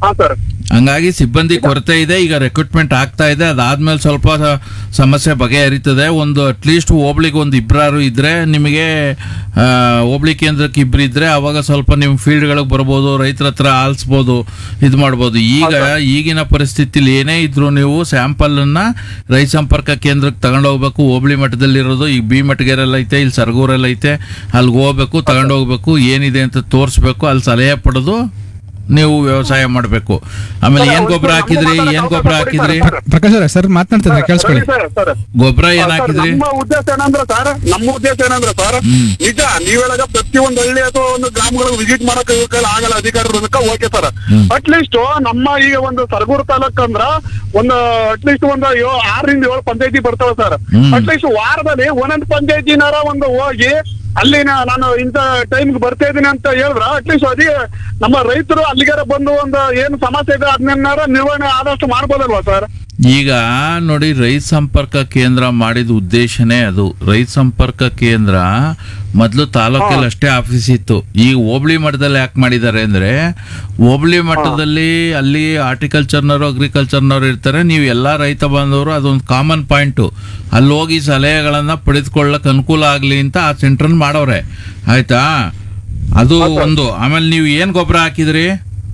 ಹಾ ಸರ್ ಹಂಗಾಗಿ ಸಿಬ್ಬಂದಿ ಕೊರತೆ ಇದೆ ಈಗ ರೆಕ್ರೂಟ್ಮೆಂಟ್ ಆಗ್ತಾ ಇದೆ ಅದಾದ್ಮೇಲೆ ಸ್ವಲ್ಪ ಸ- ಸಮಸ್ಯೆ ಬಗೆಹರಿತದೆ ಒಂದು ಅಟ್ಲೀಸ್ಟ್ ಹೋಬ್ಳಿಗೆ ಒಂದು ಇಬ್ಬರಾರು ಇದ್ರೆ ನಿಮಗೆ ಆ, ಹೋಬ್ಳಿ ಕೇಂದ್ರಕ್ಕೆ ಇಬ್ರು ಇದ್ರೆ ಅವಾಗ ಸ್ವಲ್ಪ ನಿಮ್ಮ ಫೀಲ್ಡ್ಗಳಿಗೆ ಬರ್ಬೋದು ರೈತರ ಹತ್ರ ಆಲ್ಸ್ಬೋದು ಇದು ಮಾಡ್ಬೋದು ಈಗ ಈಗಿನ ಪರಿಸ್ಥಿತಿಲಿ ಏನೇ ಇದ್ರು ನೀವು ಸ್ಯಾಂಪಲ್ ಅನ್ನ ರೈತ ಸಂಪರ್ಕ ಕೇಂದ್ರಕ್ಕೆ ತಗೊಂಡೋಗ್ಬೇಕು ಹೋಬ್ಳಿ ಮಟ್ಟದಲ್ಲಿರೋದು ಈಗ ಬಿ ಮಟ್ಟಗೆರೆಲ್ಲ ಐತೆ ಇಲ್ಲಿ ಸರಗೂರಲ್ಲಿ ಐತೆ ಅಲ್ಲಿಗೆ ಹೋಗ್ಬೇಕು ತಗೊಂಡೋಗ್ಬೇಕು ಏನಿದೆ ಅಂತ ತೋರಿಸ್ಬೇಕು ಅಲ್ಲಿ ಸಲಹೆ ಪಡೆದು ನೀವು ವ್ಯವಸಾಯ ಮಾಡಬೇಕು ಆಮೇಲೆ ಏನ್ ಗೊಬ್ಬರ ಹಾಕಿದ್ರಿ ಏನ್ ಗೊಬ್ಬರ ಹಾಕಿದ್ರಿ ಪ್ರಕಾಶ್ ಅವರೇ ಸರ್ ಮಾತನಾಡ್ತಿದ್ರೆ ಕೇಳಿಸ್ಕೊಳ್ಳಿ ಸರ್ ಸರ್ ಗೊಬ್ಬರ ಏನ್ ಸರ್, ಹಾಕಿದ್ರಿ ನಮ್ಮ ಉದ್ದೇಶ ಏನಂದ್ರೆ ಸರ್ ನಮ್ಮ ಉದ್ದೇಶ ಏನಂದ್ರೆ ಸರ್ ನಿಜ ನೀವ್ ಹೇಳಾಗ ಪ್ರತಿಯೊಂದು ಹಳ್ಳಿ ಅಥವಾ ಒಂದು ಗ್ರಾಮಗಳಿಗೆ ವಿಸಿಟ್ ಮಾಡಕ್ ಇವ್ರ ಕೈಲಿ ಆಗಲ್ಲ ಅಧಿಕಾರದ ಓಕೆ ಸರ್ ಅಟ್ ಲೀಸ್ಟ್ ನಮ್ಮ ಈಗ ಒಂದು ಸರಗೂರು ತಾಲೂಕ್ ಅಂದ್ರ ಒಂದು ಅಟ್ ಲೀಸ್ಟ್ ಒಂದು ಯೋ- ಆರರಿಂದ ಏಳು ಪಂಚಾಯತಿ ಬರ್ತಾವ ಸರ್ ಹ್ಮ್. ಅಟ್ ಲೀಸ್ಟ್ ವಾರದಲ್ಲಿ ಒಂದೊಂದು ಪಂಚಾಯತಿನಾರ ಒಂದು ಹೋಗಿ ಅಲ್ಲಿ ನಾ- ನಾನು ಇಂಥ ಟೈಮ್ಗೆ ಬರ್ತಾ ಇದೀನಿ ಅಂತ ಹೇಳಿದ್ರ ಅಟ್ಲೀಸ್ಟ್ ಅದೇ ನಮ್ಮ ರೈತರು ಅಲ್ಲಿಗಾರ ಬಂದು ಒಂದು ಏನು ಸಮಸ್ಯೆ ಇದೆ ಅದನ್ನೆನ್ನಾರ ನಿರ್ವಹಣೆ ಆದಷ್ಟು ಮಾಡ್ಬೋದಲ್ವಾ ಸರ್ ಈಗ ನೋಡಿ ರೈತ ಸಂಪರ್ಕ ಕೇಂದ್ರ ಮಾಡಿದ ಉದ್ದೇಶನೇ ಅದು ರೈತ ಸಂಪರ್ಕ ಕೇಂದ್ರ ಮೊದಲು ತಾಲೂಕಲ್ಲಿ ಅಷ್ಟೇ ಆಫೀಸ್ ಇತ್ತು ಈಗ ಹೋಬಳಿ ಮಟ್ಟದಲ್ಲಿ ಯಾಕೆ ಮಾಡಿದ್ದಾರೆ ಅಂದ್ರೆ ಹೋಬಳಿ ಮಟ್ಟದಲ್ಲಿ ಅಲ್ಲಿ ಹಾರ್ಟಿಕಲ್ಚರ್ನವರು ಅಗ್ರಿಕಲ್ಚರ್ನವರು ಇರ್ತಾರೆ ನೀವು ಎಲ್ಲಾ ರೈತ ಬಾಂಧವರು ಅದೊಂದು ಕಾಮನ್ ಪಾಯಿಂಟು ಅಲ್ಲಿ ಹೋಗಿ ಸಲಹೆಗಳನ್ನ ಪಡೆದುಕೊಳ್ಳಕ್ ಅನುಕೂಲ ಆಗ್ಲಿ ಅಂತ ಆ ಸೆಂಟರ್ ಮಾಡವ್ರೆ ಆಯ್ತಾ ಅದು ಒಂದು ಆಮೇಲೆ ನೀವು ಏನ್ ಗೊಬ್ಬರ ಹಾಕಿದ್ರಿ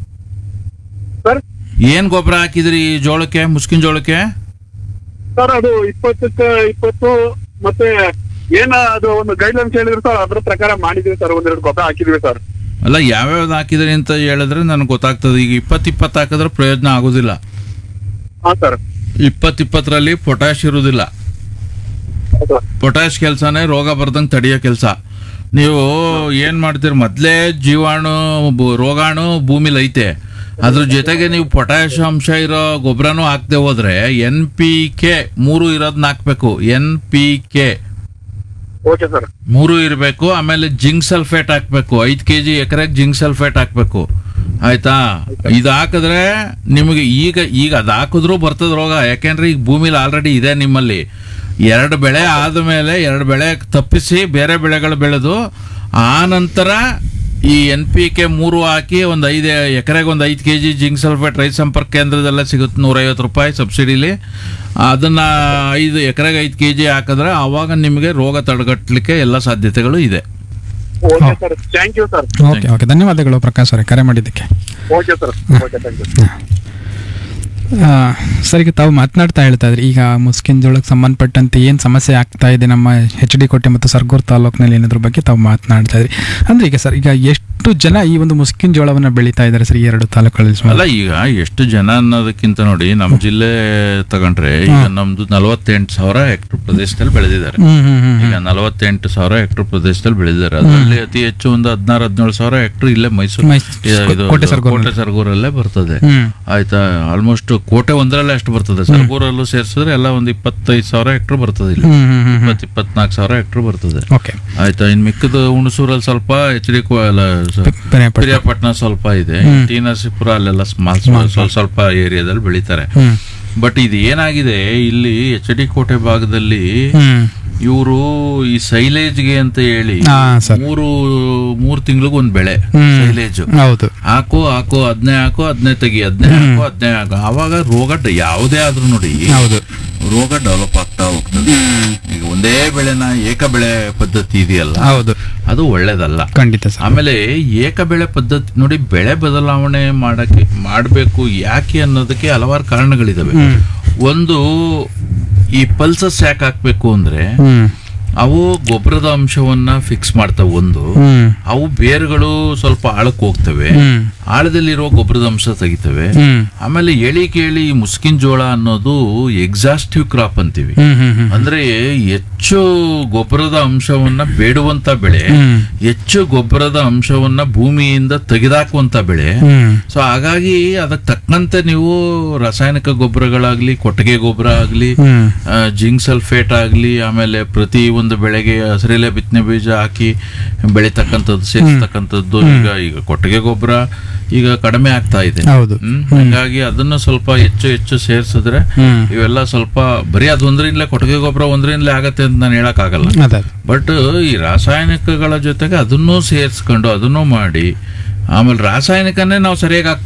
ಸರ್ ಏನ್ ಗೊಬ್ಬರ ಹಾಕಿದ್ರಿ ಈ ಜೋಳಕ್ಕೆ ಮುಸ್ಕಿನ ಜೋಳಕ್ಕೆ ಸರ್ ಅದು ಇಪ್ಪತ್ತಕ್ಕೆ ಇಪ್ಪತ್ತು ಮತ್ತೆ ಏನ ಅದು ಒಂದು ಗೈಡ್ಲೈನ್ಸ್ ಹೇಳಿದ್ರು ಸರ್ ಅದ್ರ ಪ್ರಕಾರ ಮಾಡಿದ್ವಿ ಸರ್ ಒಂದೆರಡು ಗೊಬ್ಬರ ಹಾಕಿದ್ವಿ ಸರ್ ಅಲ್ಲ ಯಾವ್ಯಾವ್ದು ಹಾಕಿದ್ರಿ ಅಂತ ಹೇಳಿದ್ರೆ ನನಗೆ ಗೊತ್ತಾಗ್ತದೆ ಈಗ ಇಪ್ಪತ್ತು ಇಪ್ಪತ್ತು ಹಾಕಿದ್ರೆ ಪ್ರಯೋಜನ ಆಗೋದಿಲ್ಲ ಹಾ ಸರ್ ಇಪ್ಪತ್ತು ಇಪ್ಪತ್ತರಲ್ಲಿ ಪೊಟ್ಯಾಶ್ ಇರುವುದಿಲ್ಲ ಹೌದು. ಪೊಟ್ಯಾಶ್ ಕೆಲಸನೇ ರೋಗ ಬರ್ದಂಗೆ ತಡೆಯೋ ಕೆಲಸ ನೀವು ಏನ್ ಮಾಡ್ತೀರಿ ಮೊದಲೇ ಜೀವಾಣು ಬು- ರೋಗಾಣು ಭೂಮಿಲಿ ಐತೆ ಅದ್ರ ಜೊತೆಗೆ ನೀವು ಪೊಟ್ಯಾಶ್ ಅಂಶ ಇರೋ ಗೊಬ್ಬರನೂ ಹಾಕ್ದೆ ಹೋದ್ರೆ ಎನ್ ಪಿ ಕೆ ಮೂರು ಇರೋದನ್ನ ಹಾಕ್ಬೇಕು N P K okay sir ಮೂರು ಇರಬೇಕು ಆಮೇಲೆ ಜಿಂಕ್ ಸಲ್ಫೇಟ್ ಹಾಕ್ಬೇಕು ಐದು ಕೆ ಜಿ ಎಕರೆಗೆ ಜಿಂಕ್ ಸಲ್ಫೇಟ್ ಹಾಕ್ಬೇಕು ಆಯ್ತಾ ಇದು ಹಾಕಿದ್ರೆ ನಿಮಗೆ ಈಗ ಈಗ ಅದು ಹಾಕಿದ್ರು ಬರ್ತದ ರೋಗ ಯಾಕೆಂದ್ರೆ ಈಗ ಭೂಮಿಲಿ ಆಲ್ರೆಡಿ ಇದೆ ನಿಮ್ಮಲ್ಲಿ ಎರಡು ಬೆಳೆ ಆದಮೇಲೆ ಎರಡು ಬೆಳೆ ತಪ್ಪಿಸಿ ಬೇರೆ ಬೆಳೆಗಳು ಬೆಳೆದು ಆ ನಂತರ ಈ ಎನ್ ಪಿ ಕೆ ಮೂರು ಹಾಕಿ ಒಂದು ಐದು ಎಕರೆಗೆ ಒಂದು ಐದು ಕೆ ಜಿ ಜಿಂಕ್ ಸಲ್ಫೇಟ್ ರೈತ ಸಂಪರ್ಕ ಕೇಂದ್ರದಲ್ಲೇ ಸಿಗುತ್ತೆ ನೂರೈವತ್ತು ರೂಪಾಯಿ ಸಬ್ಸಿಡಿಲಿ ಅದನ್ನ ಐದು ಎಕರೆಗೆ ಐದು ಕೆ ಜಿ ಹಾಕಿದ್ರೆ ಆವಾಗ ನಿಮಗೆ ರೋಗ ತಡೆಗಟ್ಟಲಿಕ್ಕೆ ಎಲ್ಲ ಸಾಧ್ಯತೆಗಳು ಇದೆ okay sir thank you sir okay okay ಧನ್ಯವಾದಗಳು ಪ್ರಕಾಶ್ ಅವರೇ ಕರೆ ಮಾಡಿದ್ದಕ್ಕೆ okay sir okay thank you ಆ, ಸರ್ ಈಗ ತಾವು ಮಾತನಾಡ್ತಾ ಹೇಳ್ತಾ ಇದ್ರಿ ಈಗ ಮುಸ್ಕಿನ್ ಜೋಳಕ್ಕೆ ಸಂಬಂಧಪಟ್ಟಂತೆ ಏನು ಸಮಸ್ಯೆ ಆಗ್ತಾ ಇದೆ ನಮ್ಮ ಎಚ್ ಡಿ ಕೋಟೆ ಮತ್ತು ಸರ್ಗೂರು ತಾಲೂಕಿನಲ್ಲಿ ಏನದ್ರ ಬಗ್ಗೆ ತಾವು ಮಾತನಾಡ್ತಾ ಇದ್ರಿ ಅಂದ್ರೆ ಈಗ ಸರ್ ಈಗ ಎಷ್ಟು ಜನ ಈ ಒಂದು ಮುಸ್ಕಿನ್ ಜೋಳವನ್ನ ಬೆಳೀತಾ ಇದ್ದಾರೆ ಸರ್ ಈ ಎರಡು ತಾಲೂಕುಗಳಲ್ಲಿ ಸುಮಾರು? ಅಲ್ಲ ಈಗ ಎಷ್ಟು ಜನ ಅನ್ನೋದಕ್ಕಿಂತ ನೋಡಿ ನಮ್ಮ ಜಿಲ್ಲೆ ತಗೊಂಡ್ರೆ ಈಗ ನಮ್ದು ನಲವತ್ತೆಂಟು ಸಾವಿರ ಹೆಕ್ಟರ್ ಪ್ರದೇಶದಲ್ಲಿ ಬೆಳೆದಿದ್ದಾರೆ ಹ್ಮ್ ಹ್ಮ್ ಹ್ಮ್ ಈಗ ನಲವತ್ತೆಂಟು ಸಾವಿರ ಹೆಕ್ಟರ್ ಪ್ರದೇಶದಲ್ಲಿ ಬೆಳೆದಿದ್ದಾರೆ ಅದರಲ್ಲಿ ಅತಿ ಹೆಚ್ಚು ಒಂದು ಹದಿನಾರು ಹದಿನೇಳು ಸಾವಿರ ಹೆಕ್ಟರ್ ಇಲ್ಲೇ ಮೈಸೂರು ಮೈಸೂರು, ಇದು- ಇದು- ಕೋಟೆ ಸರ್ಗೂರು. ಕೋಟೆ ಸರ್ಗೂರಲ್ಲೇ ಬರ್ತದೆ ಹ್ಮ್ ಆಯ್ತಾ ಆಲ್ಮೋಸ್ಟ್ ಕೋಟೆ ಒಂದರಲ್ಲೇ ಅಷ್ಟು ಬರ್ತದೆ ಸರ್ಗೂರಲ್ಲೂ ಸೇರಿಸಿದ್ರೆ ಎಲ್ಲ ಒಂದು ಇಪ್ಪತ್ತೈದು ಸಾವಿರ ಹೆಕ್ಟರ್ ಬರ್ತದೆ ಇಲ್ಲಿ ಹ್ಮ್ ಹ್ಮ್ ಹ್ಮ್ ಹ್ಮ್ ಇಪ್ಪತ್ತು ಇಪ್ಪತ್ನಾಲ್ಕು ಸಾವಿರ ಹೆಕ್ಟರ್ ಬರ್ತದೆ ಓಕೆ ಆಯ್ತಾ ಇನ್ ಮಿಕ್ಕದ ಹುಣಸೂರಲ್ಲಿ ಸ್ವಲ್ಪ ಎಚ್ ಡಿ ಪಿರಿಯಾಪಟ್ಟಣ. ಪಿರಿಯಾಪಟ್ಟಣ ಸ್ವಲ್ಪ ಇದೆ ಟಿ ನರಸೀಪುರ ಅಲ್ಲೆಲ್ಲ ಸ್ಮಾಲ್ ಸ್ವಲ್ಪ ಸ್ವಲ್ಪ ಏರಿಯಾದಲ್ಲಿ ಬೆಳಿತಾರೆ ಹ್ಮ್ ಬಟ್ ಇದು ಏನಾಗಿದೆ ಇಲ್ಲಿ ಎಚ್ ಡಿ ಕೋಟೆ ಭಾಗದಲ್ಲಿ ಹ್ಮ್ ಇವರು ಈ ಸೈಲೇಜ್ಗೆ ಅಂತ ಹೇಳಿ ಹಾ ಸರ್ ಮೂರು ಮೂರು ತಿಂಗಳಿಗೂ ಒಂದ್ ಬೆಳೆ ಹ್ಮ್. ಸೈಲೇಜ್ ಹೌದು ಹಾಕು ಹಾಕು ಅದನ್ನೇ ಹಾಕು ಅದನ್ನೇ ತೆಗಿ ಅದನ್ನೇ ಹಾಕು ಅದನ್ನೇ ಹಾಕು ಆವಾಗ ರೋಗ ಡ- ಯಾವುದೇ ಆದ್ರೂ ನೋಡಿ ಹೌದು ರೋಗ ಡೆವಲಪ್ ಆಗ್ತಾ ಹೋಗ್ತದೆ ಈಗ ಒಂದೇ ಬೆಳೆನ ಏಕ ಬೆಳೆ ಪದ್ಧತಿ ಇದೆಯಲ್ಲ ಹೌದು ಅದು ಒಳ್ಳೇದಲ್ಲ ಖಂಡಿತ ಸರ್ ಆಮೇಲೆ ಏಕ ಬೆಳೆ ಪದ್ಧತಿ ನೋಡಿ ಬೆಳೆ ಬದಲಾವಣೆ ಮಾಡಕ್ಕೆ ಮಾಡಬೇಕು ಯಾಕೆ ಅನ್ನೋದಕ್ಕೆ ಹಲವಾರು ಕಾರಣಗಳಿದಾವೆ ಹ್ಮ್ ಒಂದು ಈ ಪಲ್ಸಸ್ ಯಾಕೆ ಹಾಕ್ಬೇಕು ಅಂದ್ರೆ ಹ್ಮ್ ಅವು ಗೊಬ್ಬರದ ಅಂಶವನ್ನ ಫಿಕ್ಸ್ ಮಾಡ್ತಾವೆ ಒಂದು ಹ್ಮ್ ಅವು ಬೇರುಗಳು ಸ್ವಲ್ಪ ಆಳಕ್ಕೆ ಹೋಗ್ತವೆ ಹ್ಮ್ ಆಳದಲ್ಲಿರೋ ಗೊಬ್ಬರದ ಅಂಶ ತೆಗಿತವೆ ಹ್ಮ್ ಆಮೇಲೆ ಎಳಿ ಕೇಳಿ ಮುಸ್ಕಿನ್ ಜೋಳ ಅನ್ನೋದು ಎಕ್ಸಾಸ್ಟಿವ್ ಕ್ರಾಪ್ ಅಂತೀವಿ ಹ್ಮ್ ಹ್ಮ್ ಹ್ಮ್ ಅಂದ್ರೆ ಹೆಚ್ಚು ಗೊಬ್ಬರದ ಅಂಶವನ್ನ ಬೇಡುವಂತ ಬೆಳೆ ಹ್ಮ್ ಹೆಚ್ಚು ಗೊಬ್ಬರದ ಅಂಶವನ್ನ ಭೂಮಿಯಿಂದ ತೆಗೆದಾಕುವಂತ ಬೆಳೆ ಹ್ಮ್ ಸೊ ಹಾಗಾಗಿ ಅದಕ್ಕೆ ತಕ್ಕಂತೆ ನೀವು ರಾಸಾಯನಿಕ ಗೊಬ್ಬರಗಳಾಗ್ಲಿ ಕೊಟ್ಟಿಗೆ ಗೊಬ್ಬರ ಆಗ್ಲಿ ಹ್ಮ್ ಆ, ಜಿಂಕ್ ಸಲ್ಫೇಟ್ ಆಗ್ಲಿ ಆಮೇಲೆ ಪ್ರತಿ ಒಂದು ಬೆಳೆಗೆ ಹಸಿರೆಲೆ ಬಿತ್ತನೆ ಬೀಜ ಹಾಕಿ ಬೆಳಿತಕ್ಕಂಥದ್ದು ಸೇರಿಸ್ತಕ್ಕಂಥದ್ದು ಈಗ ಈಗ ಕೊಟ್ಟಿಗೆ ಗೊಬ್ಬರ ಈಗ ಕಡಿಮೆ ಆಗ್ತಾ ಇದೆ ಹೌದು ಹ್ಮ್ ಹಾಗಾಗಿ ಅದನ್ನು ಸ್ವಲ್ಪ ಹೆಚ್ಚು ಹೆಚ್ಚು ಸೇರಿಸಿದ್ರೆ ಹ್ಮ್ ಇವೆಲ್ಲ ಸ್ವಲ್ಪ ಬರೀ ಅದೊಂದರಿಂದಲೇ ಕೊಟ್ಟಿಗೆ ಗೊಬ್ಬರ ಒಂದರಿಂದಲೇ ಆಗತ್ತೆ ಅಂತ ನಾನು ಹೇಳಕ್ ಆಗಲ್ಲ ಅದೇ ಬಟ್ ಈ ರಾಸಾಯನಿಕಗಳ ಜೊತೆಗೆ ಅದನ್ನೂ ಸೇರಿಸ್ಕೊಂಡು ಅದನ್ನೂ ಮಾಡಿ ಆಮೇಲೆ ರಾಸಾಯನಿಕನೇ ನಾವು ಸರಿಯಾಗಿ